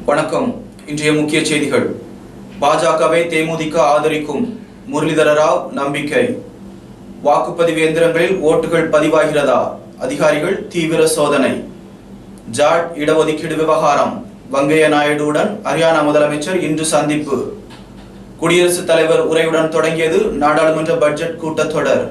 வணக்கம் இன்றைய முக்கிய செய்திகள் பாஜகவை தேமுதிக ஆதரிக்கும் முரளிதர ராவ் நம்பிக்கை வாக்குப்பதிவு எந்திரங்களில் ஓட்டுகள் பதிவாகிறதா அதிகாரிகள் தீவிர சோதனை ஜாட் இடஒதுக்கீடு விவகாரம் வெங்கையா நாயுடுவுடன் ஹரியானா முதலமைச்சர் இன்று சந்திப்பு குடியரசுத் தலைவர் உரையுடன் தொடங்கியது நாடாளுமன்ற பட்ஜெட் கூட்டத்தொடர்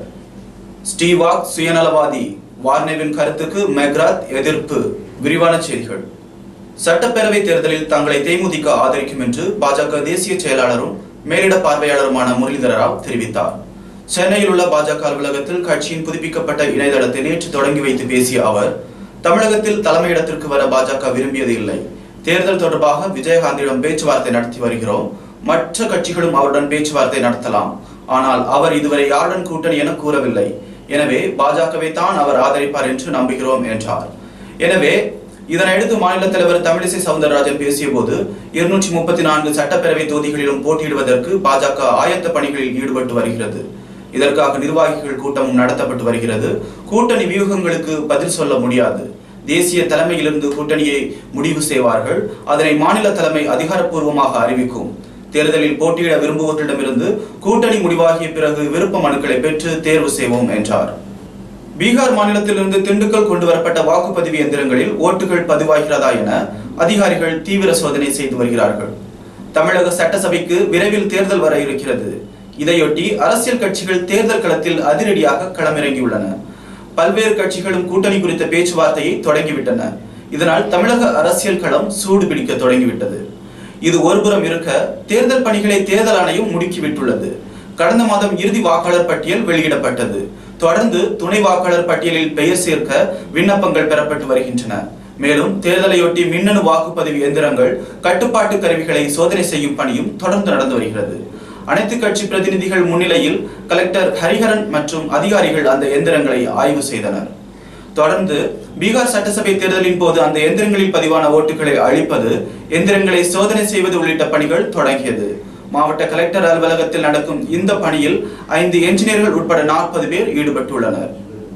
ஸ்டீவாக் சுயநலவாதி வார்னேவின் கருத்துக்கு மெக்ராத் எதிர்ப்பு விரிவான செய்திகள் சட்டப்பேரவை தேர்தலில் தங்களை தேமுதிக ஆதரிக்கும் என்று பாஜக தேசிய செயலாளரும் மேலிட பார்வையாளருமான முரளிதர ராவ் தெரிவித்தார் சென்னையில் உள்ள பாஜக அலுவலகத்தில் கட்சியின் புதுப்பிக்கப்பட்ட இணையதளத்தை நேற்று தொடங்கி வைத்து பேசிய அவர் தமிழகத்தில் தலைமையிடத்திற்கு வர பாஜக விரும்பியது இல்லை தேர்தல் தொடர்பாக விஜயகாந்திடம் பேச்சுவார்த்தை நடத்தி வருகிறோம் மற்ற கட்சிகளும் அவருடன் பேச்சுவார்த்தை நடத்தலாம் ஆனால் அவர் இதுவரை யாருடன் கூட்டணி என கூறவில்லை எனவே பாஜகவை தான் அவர் ஆதரிப்பார் என்று நம்புகிறோம் என்றார் எனவே இதனையடுத்து மாநில தலைவர் தமிழிசை சவுந்தரராஜன் பேசிய போது இருநூற்றி முப்பத்தி நான்கு சட்டப்பேரவை தொகுதிகளிலும் போட்டியிடுவதற்கு பாஜக ஆயத்த பணிகளில் ஈடுபட்டு வருகிறது இதற்காக நிர்வாகிகள் கூட்டமும் நடத்தப்பட்டு வருகிறது கூட்டணி வியூகங்களுக்கு பதில் சொல்ல முடியாது தேசிய தலைமையிலிருந்து கூட்டணியை முடிவு செய்வார்கள் அதனை மாநில தலைமை அதிகாரப்பூர்வமாக அறிவிக்கும் தேர்தலில் போட்டியிட விரும்புவர்களிடமிருந்து கூட்டணி முடிவாகிய பிறகு விருப்ப மனுக்களை பெற்று தேர்வு செய்வோம் என்றார் பீகார் மாநிலத்திலிருந்து திண்டுக்கல் கொண்டு வரப்பட்ட வாக்குப்பதிவு எந்திரங்களில் ஓட்டுகள் பதிவாகிறதா என அதிகாரிகள் தீவிர சோதனை செய்து வருகிறார்கள் தமிழக சட்டசபைக்கு விரைவில் தேர்தல் வர இருக்கிறது இதையொட்டி அரசியல் கட்சிகள் தேர்தல் களத்தில் அதிரடியாக களமிறங்கியுள்ளன பல்வேறு கட்சிகளும் கூட்டணி குறித்த பேச்சுவார்த்தையை தொடங்கிவிட்டன இதனால் தமிழக அரசியல் களம் சூடு பிடிக்க தொடங்கிவிட்டது இது ஒருபுறம் இருக்க தேர்தல் பணிகளை தேர்தல் ஆணையம் முடுக்கிவிட்டுள்ளது கடந்த மாதம் இறுதி வாக்காளர் பட்டியல் வெளியிடப்பட்டது தொடர்ந்து துணை வாக்காளர் பட்டியலில் பெயர் சேர்க்க விண்ணப்பங்கள் பெறப்பட்டு வருகின்றன மேலும் தேர்தலையொட்டி மின்னணு வாக்குப்பதிவு எந்திரங்கள் கட்டுப்பாட்டு கருவிகளை சோதனை செய்யும் பணியும் தொடர்ந்து நடந்து வருகிறது அனைத்து கட்சி பிரதிநிதிகள் முன்னிலையில் கலெக்டர் ஹரிஹரன் மற்றும் அதிகாரிகள் அந்த எந்திரங்களை ஆய்வு செய்தனர் தொடர்ந்து பீகார் சட்டசபை தேர்தலின் போது அந்த எந்திரங்களில் பதிவான ஓட்டுகளை அழிப்பது எந்திரங்களை சோதனை செய்வது உள்ளிட்ட பணிகள் தொடங்கியது மாவட்ட கலெக்டர் அலுவலகத்தில் நடக்கும் இந்த பணியில் ஐந்து என்ஜினியர்கள் உட்பட நாற்பது பேர் ஈடுபட்டுள்ளனர்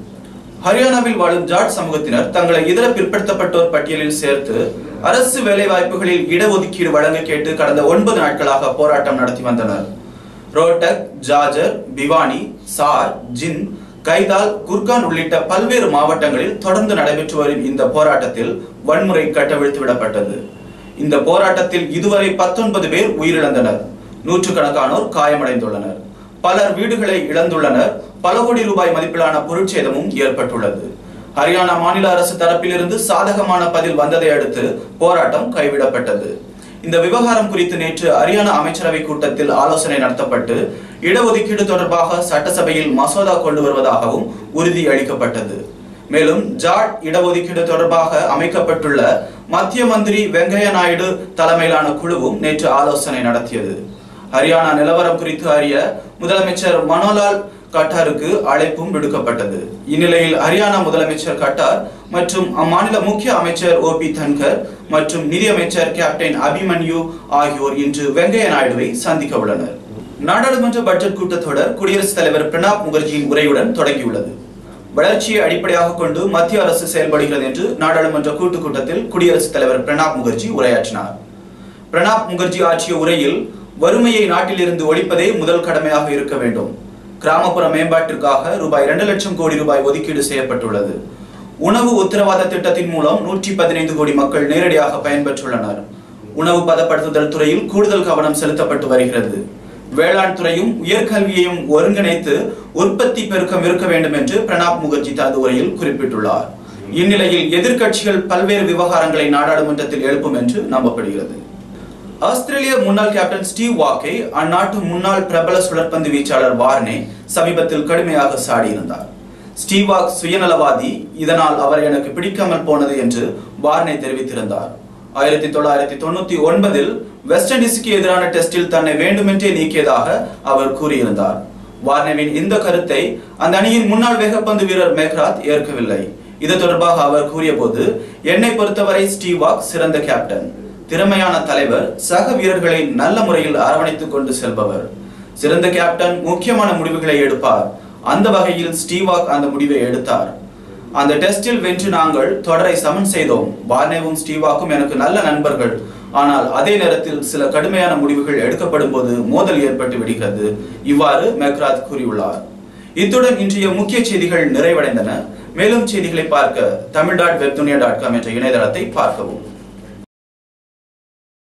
ஹரியானாவில் வாழும் ஜாட் சமூகத்தினர் தங்களை இதர பிற்படுத்தப்பட்டோர் பட்டியலில் சேர்த்து அரசு வேலைவாய்ப்புகளில் இடஒதுக்கீடு வழங்க கேட்டு கடந்த ஒன்பது நாட்களாக போராட்டம் நடத்தி வந்தனர் ரோட்டக் ஜாஜர் பிவானி சார் ஜின் கைதால் குர்கான் உள்ளிட்ட பல்வேறு மாவட்டங்களில் தொடர்ந்து நடைபெற்று வரும் இந்த போராட்டத்தில் வன்முறை கட்டவிழ்த்து விடப்பட்டது இந்த போராட்டத்தில் இதுவரை பத்தொன்பது பேர் உயிரிழந்தனர் நூற்றுக்கணக்கானோர் காயமடைந்துள்ளனர் பலர் வீடுகளை இழந்துள்ளனர் பல கோடி ரூபாய் மதிப்பிலான பொருட்சேதமும் ஏற்பட்டுள்ளது ஹரியானா மாநில அரசு தரப்பிலிருந்து சாதகமான பதில் வந்ததை அடுத்து போராட்டம் கைவிடப்பட்டது இந்த விவகாரம் குறித்து நேற்று ஹரியானா அமைச்சரவை கூட்டத்தில் ஆலோசனை நடத்தப்பட்டு இடஒதுக்கீடு தொடர்பாக சட்டசபையில் மசோதா கொண்டு வருவதாகவும் உறுதி அளிக்கப்பட்டது மேலும் ஜாட் இடஒதுக்கீடு தொடர்பாக அமைக்கப்பட்டுள்ள மத்திய மந்திரி வெங்கையா நாயுடு தலைமையிலான குழுவும் நேற்று ஆலோசனை நடத்தியது ஹரியானா நிலவரம் குறித்து அறிய முதலமைச்சர் மனோலால் கட்டாருக்கு அழைப்பும் விடுக்கப்பட்டது இந்நிலையில் ஹரியானா முதலமைச்சர் கட்டார் மற்றும் அம்மாநில முக்கிய அமைச்சர் ஓ பி தன்கர் மற்றும் நிதியமைச்சர் கேப்டன் அபிமன்யு ஆகியோர் இன்று வெங்கையா நாயுடுவை சந்திக்க உள்ளனர் நாடாளுமன்ற பட்ஜெட் கூட்டத்தொடர் குடியரசுத் தலைவர் பிரணாப் முகர்ஜியின் உரையுடன் தொடங்கியுள்ளது வளர்ச்சியை அடிப்படையாக கொண்டு மத்திய அரசு செயல்படுகிறது என்று நாடாளுமன்ற கூட்டுக் கூட்டத்தில் குடியரசுத் தலைவர் பிரணாப் முகர்ஜி உரையாற்றினார் பிரணாப் முகர்ஜி ஆற்றிய உரையில் வறுமையை நாட்டிலிருந்து ஒழிப்பதே முதல் கடமையாக இருக்க வேண்டும் கிராமப்புற மேம்பாட்டிற்காக ரூபாய் இரண்டு லட்சம் கோடி ரூபாய் ஒதுக்கீடு செய்யப்பட்டுள்ளது உணவு உத்தரவாத திட்டத்தின் மூலம் நூற்றி பதினைந்து கோடி மக்கள் நேரடியாக பயன்பெற்றுள்ளனர் உணவு பதப்படுத்துதல் துறையில் கூடுதல் கவனம் செலுத்தப்பட்டு வருகிறது வேளாண் துறையும் உயர்கல்வியையும் ஒருங்கிணைத்து உற்பத்தி பெருக்கம் இருக்க வேண்டும் என்று பிரணாப் முகர்ஜி தனது உரையில் குறிப்பிட்டுள்ளார் இந்நிலையில் எதிர்க்கட்சிகள் பல்வேறு விவகாரங்களை நாடாளுமன்றத்தில் எழுப்பும் என்று நம்பப்படுகிறது ஆஸ்திரேலிய முன்னாள் கேப்டன் ஸ்டீவ் வாக்கை அந்நாட்டு முன்னாள் பிரபல சுழற்பந்து வீச்சாளர் வார்னே சமீபத்தில் கடுமையாக சாடியிருந்தார் ஸ்டீவ் வாக் சுயநலவாதி இதனால் அவர் எனக்கு பிடிக்காமல் போனது என்று வார்னே தெரிவித்திருந்தார் ஆயிரத்தி தொள்ளாயிரத்தி தொண்ணூத்தி ஒன்பதில் வெஸ்ட் இண்டீஸுக்கு எதிரான டெஸ்டில் தன்னை வேண்டுமென்றே நீக்கியதாக அவர் கூறியிருந்தார் வார்னேவின் இந்த கருத்தை அந்த அணியின் முன்னாள் வேகப்பந்து வீரர் மேக்ராத் ஏற்கவில்லை இது தொடர்பாக அவர் கூறியபோது என்னை பொறுத்தவரை ஸ்டீவ் வாக் சிறந்த கேப்டன் திறமையான தலைவர் சக வீரர்களை நல்ல முறையில் அரவணைத்துக் கொண்டு செல்பவர் சிறந்த கேப்டன் முக்கியமான முடிவுகளை எடுப்பார் அந்த வகையில் ஸ்டீவாக் அந்த முடிவை எடுத்தார் அந்த டெஸ்டில் வென்று நாங்கள் தொடரை சமன் செய்தோம் பார்னேவும் ஸ்டீவாக்கும் எனக்கு நல்ல நண்பர்கள் ஆனால் அதே நேரத்தில் சில கடுமையான முடிவுகள் எடுக்கப்படும் போது மோதல் ஏற்பட்டு விடுகிறது இவ்வாறு மெக்ராத் கூறியுள்ளார் இத்துடன் இன்றைய முக்கிய செய்திகள் நிறைவடைந்தன மேலும் செய்திகளை பார்க்க Tamil dot Webdunia dot com என்ற இணையதளத்தை பார்க்கவும்